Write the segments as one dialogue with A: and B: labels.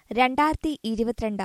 A: രണ്ടായിരത്തി ഇരുപത്തിരണ്ട്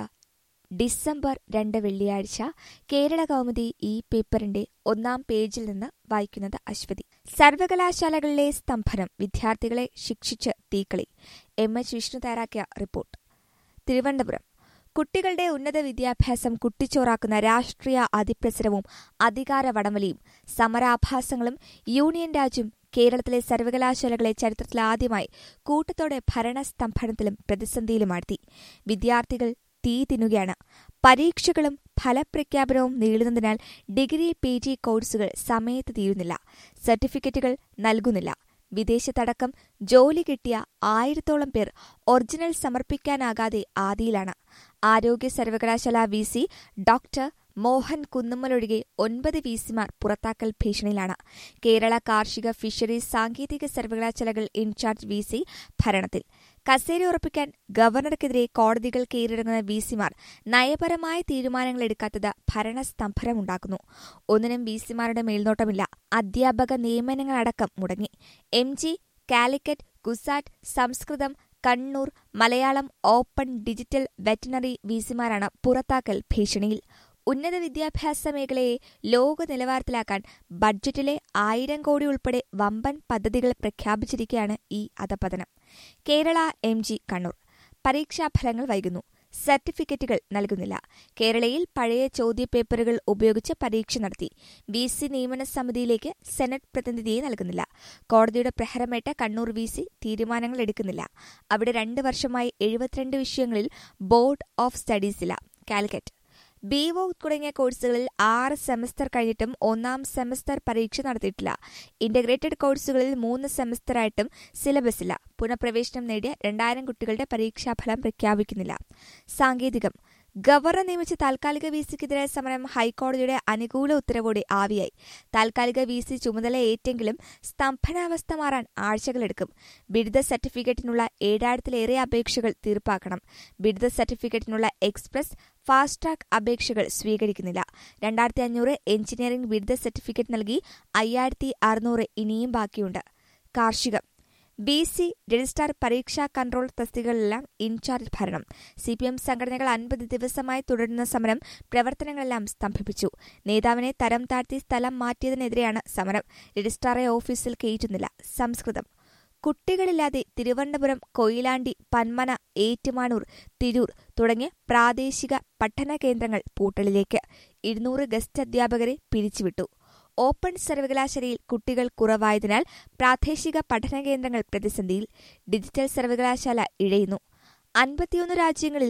A: ഡിസംബർ രണ്ട് വെള്ളിയാഴ്ച കേരള കൗമുദി ഈ പേപ്പറിന്റെ ഒന്നാം പേജിൽ നിന്ന് വായിക്കുന്നത് അശ്വതി സർവകലാശാലകളിലെ സ്തംഭനം വിദ്യാർത്ഥികളെ ശിക്ഷിച്ച് തീക്കളി എം എച്ച് വിഷ്ണു തയ്യാറാക്കിയ റിപ്പോർട്ട് തിരുവനന്തപുരം കുട്ടികളുടെ ഉന്നത വിദ്യാഭ്യാസം കുട്ടിച്ചോറാക്കുന്ന രാഷ്ട്രീയ അതിപ്രസരവും അധികാര വടംവലിയും സമരാഭാസങ്ങളും യൂണിയൻ രാജ്യം കേരളത്തിലെ സർവകലാശാലകളെ ചരിത്രത്തിലാദ്യമായി കൂട്ടത്തോടെ ഭരണസ്തംഭനത്തിലും പ്രതിസന്ധിയിലുമാഴ്ത്തി വിദ്യാർത്ഥികൾ തീ തിന്നുകയാണ് പരീക്ഷകളും ഫലപ്രഖ്യാപനവും നീളുന്നതിനാൽ ഡിഗ്രി പി ജി കോഴ്സുകൾ സമയത്ത് തീരുന്നില്ല സർട്ടിഫിക്കറ്റുകൾ നൽകുന്നില്ല വിദേശത്തടക്കം ജോലി കിട്ടിയ ആയിരത്തോളം പേർ ഒറിജിനൽ സമർപ്പിക്കാനാകാതെ ആദിയിലാണ് ആരോഗ്യ സർവകലാശാല വി സി ഡോക്ടർ മോഹൻ കുന്നുമ്മലൊഴികെ ഒൻപത് വിസിമാർ പുറത്താക്കൽ ഭീഷണിയിലാണ് കേരള കാർഷിക ഫിഷറീസ് സാങ്കേതിക സർവകലാശാലകൾ ഇൻചാർജ് വി സി ഭരണത്തിൽ കസേര ഉറപ്പിക്കാൻ ഗവർണർക്കെതിരെ കോടതികൾ കീഴടങ്ങുന്ന വിസിമാർ നയപരമായ തീരുമാനങ്ങൾ എടുക്കാത്തത് ഭരണസ്തംഭനമുണ്ടാക്കുന്നു ഒന്നിനും വിസിമാരുടെ മേൽനോട്ടമില്ല അധ്യാപക നിയമനങ്ങളടക്കം മുടങ്ങി M G Calicut CUSAT Sanskrit Kannur Malayalam open digital veterinary വിസിമാരാണ് പുറത്താക്കൽ ഭീഷണിയിൽ ഉന്നത വിദ്യാഭ്യാസ മേഖലയെ ലോക നിലവാരത്തിലാക്കാൻ ബഡ്ജറ്റിലെ ആയിരം കോടി ഉൾപ്പെടെ വമ്പൻ പദ്ധതികൾ പ്രഖ്യാപിച്ചിരിക്കുകയാണ് ഈ അധപതനം കേരള എം ജി കണ്ണൂർ പരീക്ഷാഫലങ്ങൾ വൈകുന്നു സർട്ടിഫിക്കറ്റുകൾ നൽകുന്നില്ല കേരളയിൽ പഴയ ചോദ്യപേപ്പറുകൾ ഉപയോഗിച്ച് പരീക്ഷ നടത്തി വി സി നിയമന സമിതിയിലേക്ക് സെനറ്റ് പ്രതിനിധിയെ നൽകുന്നില്ല കോടതിയുടെ പ്രഹരമേറ്റ കണ്ണൂർ വി സി തീരുമാനങ്ങൾ എടുക്കുന്നില്ല അവിടെ രണ്ട് വർഷമായി എഴുപത്തിരണ്ട് വിഷയങ്ങളിൽ ബോർഡ് ഓഫ് സ്റ്റഡീസില്ല കാലിക്കറ്റ് ബി വോ തുടങ്ങിയ കോഴ്സുകളിൽ ആറ് സെമസ്റ്റർ കഴിഞ്ഞിട്ടും ഒന്നാം സെമസ്റ്റർ പരീക്ഷ നടത്തിയിട്ടില്ല ഇന്റഗ്രേറ്റഡ് കോഴ്സുകളിൽ മൂന്ന് സെമസ്റ്ററായിട്ടും സിലബസില്ല പുനഃപ്രവേശനം നേടിയ രണ്ടായിരം കുട്ടികളുടെ പരീക്ഷാഫലം പ്രഖ്യാപിക്കുന്നില്ല സാങ്കേതികം ഗവർണർ നിയമിച്ച താൽക്കാലിക വി സിക്കെതിരായ സമരം ഹൈക്കോടതിയുടെ അനുകൂല ഉത്തരവോടെ ആവിയായി താൽക്കാലിക വി സി ചുമതല ഏറ്റെങ്കിലും സ്തംഭനാവസ്ഥ മാറാൻ ആഴ്ചകളെടുക്കും ബിരുദ സർട്ടിഫിക്കറ്റിനുള്ള ഏഴായിരത്തിലേറെ അപേക്ഷകൾ തീർപ്പാക്കണം ബിരുദ സർട്ടിഫിക്കറ്റിനുള്ള എക്സ്പ്രസ് ഫാസ്റ്റ് ട്രാക്ക് അപേക്ഷകൾ സ്വീകരിക്കുന്നില്ല രണ്ടായിരത്തി അഞ്ഞൂറ് എഞ്ചിനീയറിംഗ് ബിരുദ സർട്ടിഫിക്കറ്റ് നൽകി അയ്യായിരത്തി അറുന്നൂറ് ഇനിയും ബാക്കിയുണ്ട് കാർഷികം ബി സി രജിസ്ട്രാർ പരീക്ഷാ കൺട്രോൾ തസ്തികകളിലെല്ലാം ഇൻചാർജ് ഭരണം സി പി എം സംഘടനകൾ അൻപത് ദിവസമായി തുടരുന്ന സമരം പ്രവർത്തനങ്ങളെല്ലാം സ്തംഭിപ്പിച്ചു നേതാവിനെ തരം താഴ്ത്തി സ്ഥലം മാറ്റിയതിനെതിരെയാണ് സമരം രജിസ്ട്രാറെ ഓഫീസിൽ കയറ്റുന്നില്ല സംസ്കൃതം കുട്ടികളില്ലാതെ തിരുവനന്തപുരം കൊയിലാണ്ടി പന്മന ഏറ്റുമാനൂർ തിരൂർ തുടങ്ങിയ പ്രാദേശിക പഠന കേന്ദ്രങ്ങൾ പൂട്ടലിലേക്ക് ഇരുന്നൂറ് ഗസ്റ്റ് അധ്യാപകരെ പിരിച്ചുവിട്ടു ഓപ്പൺ സർവകലാശാലയിൽ കുട്ടികൾ കുറവായതിനാൽ പ്രാദേശിക പഠന കേന്ദ്രങ്ങൾ പ്രതിസന്ധിയിൽ ഡിജിറ്റൽ സർവകലാശാല ഇഴയുന്നു അൻപത്തിയൊന്ന് രാജ്യങ്ങളിൽ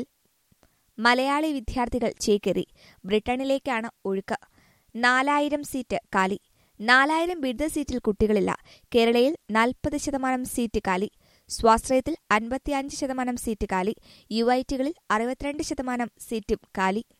A: മലയാളി വിദ്യാർത്ഥികൾ ചേക്കേറി ബ്രിട്ടനിലേക്കാണ് ഒഴുക്ക് നാലായിരം സീറ്റ് കാലി നാലായിരം ബിരുദ സീറ്റിൽ കുട്ടികളില്ല കേരളയിൽ നാൽപ്പത് ശതമാനം സീറ്റ് കാലി സ്വാശ്രയത്തിൽ അൻപത്തിയഞ്ച് ശതമാനം സീറ്റ് കാലി യു ഐ ടികളിൽ അറുപത്തിരണ്ട് ശതമാനം സീറ്റും കാലി